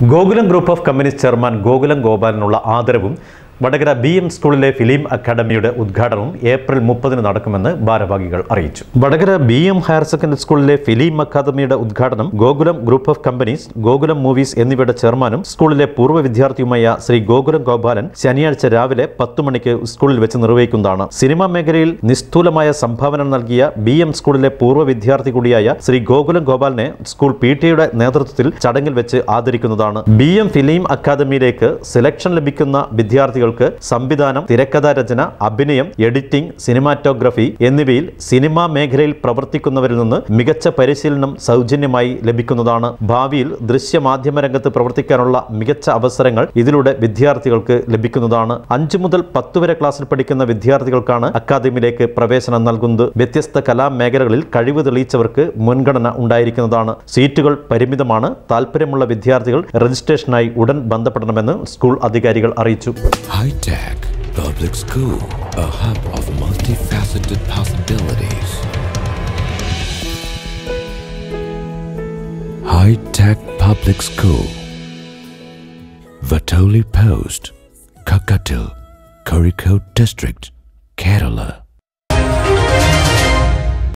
Gokulam group of companies chairman Gokulam ഗോപാലിനുള്ള ആദരവും Vadakara B M സ്കൂളിലെ ഫിലിം അക്കാദമിയുടെ ഉദ്ഘാടനവും ഏപ്രിൽ മുപ്പതിന് നടക്കുമെന്ന് ഭാരവാഹികൾ അറിയിച്ചു Vadakara B M higher secondary സ്കൂളിലെ ഫിലിം അക്കാദമിയുടെ ഉദ്ഘാടനം Gokulam group of companies Gokulam movies എന്നിവയുടെ ചെയർമാനും സ്കൂളിലെ പൂർവ്വ വിദ്യാർത്ഥിയുമായ ശ്രീ ഗോകുലം ഗോപാലൻ ശനിയാഴ്ച രാവിലെ പത്ത് മണിക്ക് സ്കൂളിൽ വെച്ച് നിർവഹിക്കുന്നതാണ് സിനിമാ മേഖലയിൽ നിസ്തൂലമായ സംഭാവന നൽകിയ ബി എം സ്കൂളിലെ പൂർവ്വ വിദ്യാർത്ഥി കൂടിയായ ശ്രീ ഗോകുലം ഗോപാലിനെ സ്കൂൾ പി ടിയുടെ നേതൃത്വത്തിൽ ചടങ്ങിൽ വെച്ച് ആദരിക്കുന്നതാണ് ബി എം ഫിലിം അക്കാദമിയിലേക്ക് സെലക്ഷൻ ലഭിക്കുന്ന വിദ്യാർത്ഥികൾക്ക് സംവിധാനം തിരക്കഥാ രചന അഭിനയം എഡിറ്റിംഗ് സിനിമാറ്റോഗ്രഫി എന്നിവയിൽ സിനിമാ മേഖലയിൽ പ്രവർത്തിക്കുന്നവരിൽ നിന്ന് മികച്ച പരിശീലനം സൗജന്യമായി ലഭിക്കുന്നതാണ് ഭാവിയിൽ ദൃശ്യമാധ്യമ രംഗത്ത് പ്രവർത്തിക്കാനുള്ള മികച്ച അവസരങ്ങൾ ഇതിലൂടെ വിദ്യാർത്ഥികൾക്ക് ലഭിക്കുന്നതാണ് അഞ്ചു മുതൽ പത്ത് വരെ ക്ലാസ്സിൽ പഠിക്കുന്ന വിദ്യാർത്ഥികൾക്കാണ് അക്കാദമിയിലേക്ക് പ്രവേശനം നൽകുന്നത് വ്യത്യസ്ത കലാമേഖലകളിൽ കഴിവ് തെളിയിച്ചവർക്ക് മുൻഗണന ഉണ്ടായിരിക്കുന്നതാണ് സീറ്റുകൾ പരിമിതമാണ് താല്പര്യമുള്ള വിദ്യാർത്ഥികൾ രജിസ്ട്രേഷനായി ഉടൻ ബന്ധപ്പെടണമെന്ന് സ്കൂൾ അധികാരികൾ അറിയിച്ചു High Tech Public School, a hub of multifaceted possibilities. High Tech Public School, Vatoli Post, Kakatil, Kurikode District, Kerala.